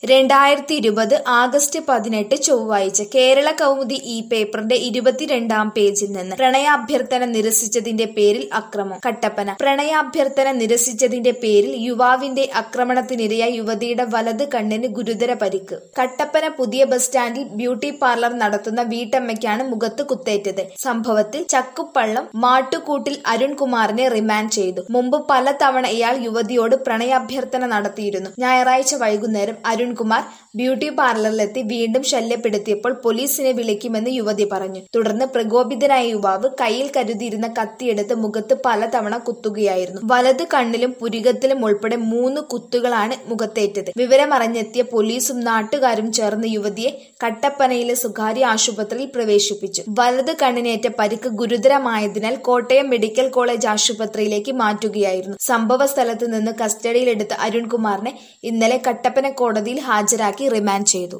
രണ്ടായിരത്തി ഇരുപത് ആഗസ്റ്റ് പതിനെട്ട് ചൊവ്വാഴ്ച കേരള കൗമുദി ഈ പേപ്പറിന്റെ ഇരുപത്തിരണ്ടാം പേജിൽ നിന്ന് പ്രണയാഭ്യർത്ഥന നിരസിച്ചതിന്റെ പേരിൽ അക്രമം കട്ടപ്പന പ്രണയാഭ്യർത്ഥന നിരസിച്ചതിന്റെ പേരിൽ യുവാവിന്റെ ആക്രമണത്തിനിരയായ യുവതിയുടെ വലത് കണ്ണിന് ഗുരുതര പരിക്ക് കട്ടപ്പന പുതിയ ബസ് സ്റ്റാൻഡിൽ ബ്യൂട്ടി പാർലർ നടത്തുന്ന വീട്ടമ്മയ്ക്കാണ് മുഖത്ത് കുത്തേറ്റത് സംഭവത്തിൽ ചക്കുപ്പള്ളം മാട്ടുകൂട്ടിൽ അരുൺകുമാറിനെ റിമാൻഡ് ചെയ്തു മുമ്പ് പലതവണ ഇയാൾ യുവതിയോട് പ്രണയാഭ്യർത്ഥന നടത്തിയിരുന്നു ഞായറാഴ്ച വൈകുന്നേരം അരുൺകുമാർ ബ്യൂട്ടി പാർലറിലെത്തി വീണ്ടും ശല്യപ്പെടുത്തിയപ്പോൾ പോലീസിനെ വിളിക്കുമെന്ന് യുവതി പറഞ്ഞു തുടർന്ന് പ്രകോപിതനായ യുവാവ് കയ്യിൽ കരുതിയിരുന്ന കത്തിയെടുത്ത് മുഖത്ത് പലതവണ കുത്തുകയായിരുന്നു വലത് കണ്ണിലും പുരികത്തിലും ഉൾപ്പെടെ മൂന്ന് കുത്തുകളാണ് മുഖത്തേറ്റത് വിവരമറിഞ്ഞെത്തിയ പോലീസും നാട്ടുകാരും ചേർന്ന് യുവതിയെ കട്ടപ്പനയിലെ സ്വകാര്യ ആശുപത്രിയിൽ പ്രവേശിപ്പിച്ചു വലത് കണ്ണിനേറ്റ പരിക്ക് ഗുരുതരമായതിനാൽ കോട്ടയം മെഡിക്കൽ കോളേജ് ആശുപത്രിയിലേക്ക് മാറ്റുകയായിരുന്നു സംഭവ സ്ഥലത്ത് നിന്ന് കസ്റ്റഡിയിലെടുത്ത അരുൺകുമാറിനെ ഇന്നലെ കട്ടപ്പന കോടതിയിൽ ഹാജരാക്കി റിമാൻഡ് ചെയ്തു